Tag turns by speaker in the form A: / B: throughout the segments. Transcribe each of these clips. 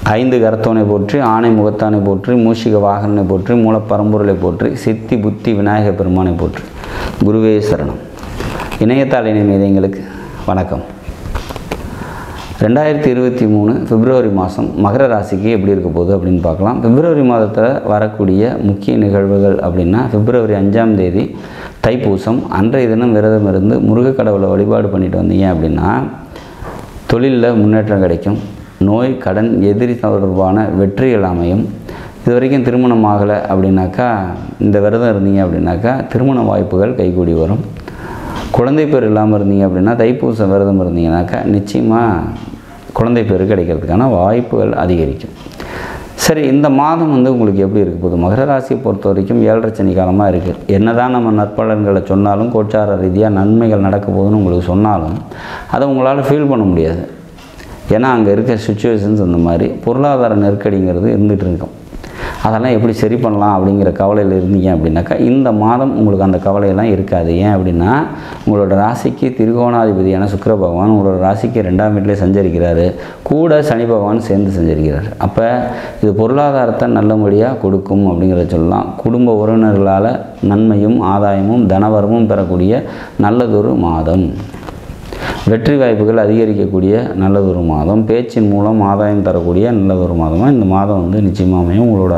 A: ஐந்து கரத்தோனை போற்றி ஆணை முகத்தானை போற்றி மூஷிக வாகனனை போற்றி மூலப்பரம்பொருளை போற்றி சித்தி புத்தி விநாயக பெருமானை போற்றி குருவே சரணம் இணையத்தாள் இணைய எங்களுக்கு வணக்கம் ரெண்டாயிரத்தி இருபத்தி மூணு பிப்ரவரி மாதம் மகர ராசிக்கு எப்படி இருக்க போகுது அப்படின்னு பார்க்கலாம் பிப்ரவரி மாதத்தில் வரக்கூடிய முக்கிய நிகழ்வுகள் அப்படின்னா பிப்ரவரி அஞ்சாம் தேதி தைப்பூசம் அன்றைய தினம் விரதம் இருந்து முருக கடவுளை வழிபாடு பண்ணிட்டு வந்தீங்க அப்படின்னா தொழிலில் முன்னேற்றம் கிடைக்கும் நோய் கடன் எதிரி தொடர்பான வெற்றிகள் அமையும் இது வரைக்கும் திருமணம் ஆகலை அப்படின்னாக்கா இந்த விரதம் இருந்தீங்க அப்படின்னாக்கா திருமண வாய்ப்புகள் கைகூடி வரும் குழந்தை பேர் இல்லாமல் இருந்தீங்க அப்படின்னா தைப்பூச விரதம் இருந்தீங்கன்னாக்கா நிச்சயமாக குழந்தை பேர் கிடைக்கிறதுக்கான வாய்ப்புகள் அதிகரிக்கும் சரி இந்த மாதம் வந்து உங்களுக்கு எப்படி இருக்க போகுது மகர ராசியை பொறுத்த வரைக்கும் ஏழரை சனி காலமாக இருக்குது என்ன தான் நம்ம நற்பலன்களை சொன்னாலும் கோச்சார ரீதியாக நன்மைகள் நடக்க போகுதுன்னு உங்களுக்கு சொன்னாலும் அதை உங்களால் ஃபீல் பண்ண முடியாது ஏன்னா அங்கே இருக்க சுச்சுவேஷன்ஸ் அந்த மாதிரி பொருளாதார நெருக்கடிங்கிறது இருந்துகிட்டு இருக்கும் அதெல்லாம் எப்படி சரி பண்ணலாம் அப்படிங்கிற கவலையில் இருந்தீங்க அப்படின்னாக்கா இந்த மாதம் உங்களுக்கு அந்த கவலையெல்லாம் இருக்காது ஏன் அப்படின்னா உங்களோட ராசிக்கு திரிகோணாதிபதியான சுக்கிர பகவான் உங்களோட ராசிக்கு ரெண்டாம் வீட்டிலே சஞ்சரிக்கிறாரு கூட சனி பகவான் சேர்ந்து சஞ்சரிக்கிறார் அப்போ இது பொருளாதாரத்தை நல்லபடியாக கொடுக்கும் அப்படிங்கிறத சொல்லலாம் குடும்ப உறவினர்களால் நன்மையும் ஆதாயமும் தனவரமும் பெறக்கூடிய நல்லதொரு மாதம் வெற்றி வாய்ப்புகள் அதிகரிக்கக்கூடிய நல்லதொரு மாதம் பேச்சின் மூலம் ஆதாயம் தரக்கூடிய நல்லதொரு மாதமாக இந்த மாதம் வந்து நிச்சயமாக அமையும் உங்களோட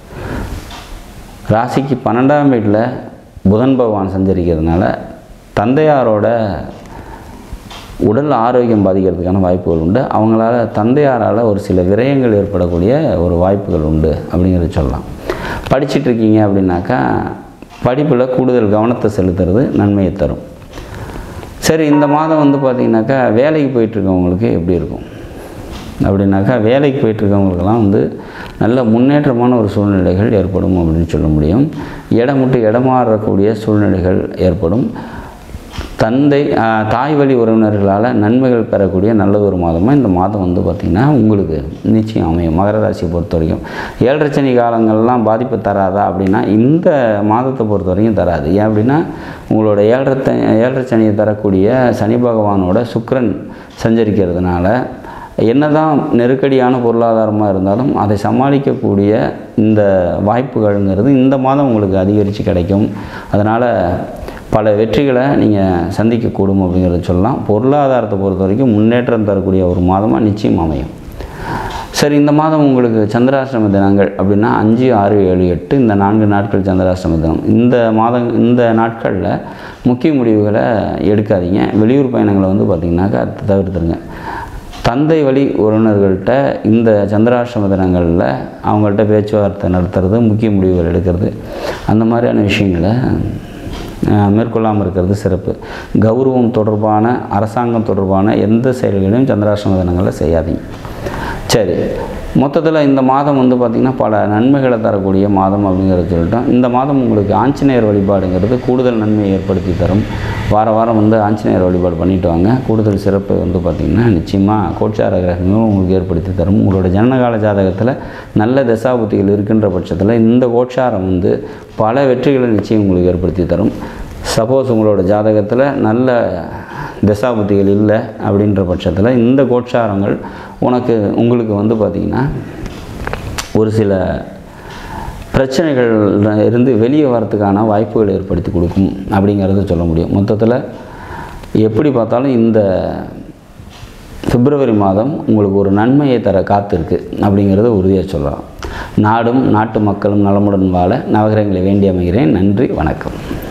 A: ராசிக்கு பன்னெண்டாம் வீட்டில் புதன் பகவான் சஞ்சரிக்கிறதுனால தந்தையாரோட உடல் ஆரோக்கியம் பாதிக்கிறதுக்கான வாய்ப்புகள் உண்டு அவங்களால தந்தையாரால் ஒரு சில விரயங்கள் ஏற்படக்கூடிய ஒரு வாய்ப்புகள் உண்டு அப்படிங்கிறத சொல்லலாம் படிச்சிட்டு இருக்கீங்க அப்படின்னாக்கா படிப்பில் கூடுதல் கவனத்தை செலுத்துறது நன்மையை தரும் சரி இந்த மாதம் வந்து பார்த்திங்கனாக்கா வேலைக்கு போயிட்டுருக்கவங்களுக்கு எப்படி இருக்கும் அப்படின்னாக்கா வேலைக்கு போயிட்டுருக்கவங்களுக்கெல்லாம் வந்து நல்ல முன்னேற்றமான ஒரு சூழ்நிலைகள் ஏற்படும் அப்படின்னு சொல்ல முடியும் இடம் விட்டு இடமாறக்கூடிய சூழ்நிலைகள் ஏற்படும் தந்தை ஆஹ், தாய் வழி உறவினர்களால் நன்மைகள் பெறக்கூடிய நல்ல ஒரு மாதமாக இந்த மாதம் வந்து பார்த்திங்கன்னா உங்களுக்கு நிச்சயம் அமையும் மகர ராசியை பொறுத்த வரைக்கும் ஏழரை சனி காலங்கள்லாம் பாதிப்பு தராதா அப்படின்னா இந்த மாதத்தை பொறுத்த வரைக்கும் தராது ஏன் அப்படின்னா உங்களோட ஏழரை த- ஏழரை சனியை தரக்கூடிய சனி பகவானோட சுக்கிரன் சஞ்சரிக்கிறதுனால என்னதான் நெருக்கடியான பொருளாதாரமாக இருந்தாலும் அதை சமாளிக்கக்கூடிய இந்த வாய்ப்புகள்ங்கிறது இந்த மாதம் உங்களுக்கு அதிகரித்து கிடைக்கும் அதனால் பல வெற்றிகளை நீங்கள் சந்திக்கக்கூடும் அப்படிங்கிறத சொல்லலாம் பொருளாதாரத்தை பொறுத்த வரைக்கும் முன்னேற்றம் தரக்கூடிய ஒரு மாதமாக நிச்சயம் அமையும் சரி இந்த மாதம் உங்களுக்கு சந்திராஷ்டம தினங்கள் அப்படின்னா அஞ்சு ஆறு ஏழு எட்டு இந்த நான்கு நாட்கள் சந்திராஷ்டம தினம் இந்த மாதம் இந்த நாட்களில் முக்கிய முடிவுகளை எடுக்காதீங்க வெளியூர் பயணங்களை வந்து பார்த்திங்கனாக்கா தவிர்த்துருங்க தந்தை வழி உறவினர்கள்ட்ட இந்த சந்திராஷ்டம தினங்களில் அவங்கள்ட்ட பேச்சுவார்த்தை நடத்துறது முக்கிய முடிவுகள் எடுக்கிறது அந்த மாதிரியான விஷயங்களை அஹ், மேற்கொள்ளாமல் இருக்கிறது சிறப்பு கௌரவம் தொடர்பான அரசாங்கம் தொடர்பான எந்த செயல்களையும் சந்திராஷ்டம தினங்களில் செய்யாதீங்க சரி மொத்தத்தில் இந்த மாதம் வந்து பார்த்திங்கன்னா பல நன்மைகளை தரக்கூடிய மாதம் அப்படிங்கிறத சொல்லிட்டோம் இந்த மாதம் உங்களுக்கு ஆஞ்சநேயர் வழிபாடுங்கிறது கூடுதல் நன்மையை ஏற்படுத்தி தரும் வார வாரம் வந்து ஆஞ்சநேயர் வழிபாடு பண்ணிட்டு வாங்க கூடுதல் சிறப்பு வந்து பார்த்திங்கன்னா நிச்சயமாக கோட்சார கிரகங்களும் உங்களுக்கு ஏற்படுத்தி தரும் உங்களோட ஜனனகால ஜாதகத்தில் நல்ல தசாபுத்திகள் இருக்கின்ற பட்சத்தில் இந்த கோட்சாரம் வந்து பல வெற்றிகளை நிச்சயம் உங்களுக்கு ஏற்படுத்தி தரும் சப்போஸ் உங்களோட ஜாதகத்தில் நல்ல தசாபுத்திகள் இல்லை அப்படின்ற பட்சத்தில் இந்த கோட்சாரங்கள் உனக்கு உங்களுக்கு வந்து பார்த்திங்கன்னா ஒரு சில பிரச்சனைகள் இருந்து வெளியே வரத்துக்கான வாய்ப்புகள் ஏற்படுத்தி கொடுக்கும் அப்படிங்கிறத சொல்ல முடியும் மொத்தத்தில் எப்படி பார்த்தாலும் இந்த பிப்ரவரி மாதம் உங்களுக்கு ஒரு நன்மையை தர காத்திருக்கு அப்படிங்கிறத உறுதியாக சொல்லலாம் நாடும் நாட்டு மக்களும் நலமுடன் வாழ நவகிரகங்களை வேண்டி அமைகிறேன் நன்றி வணக்கம்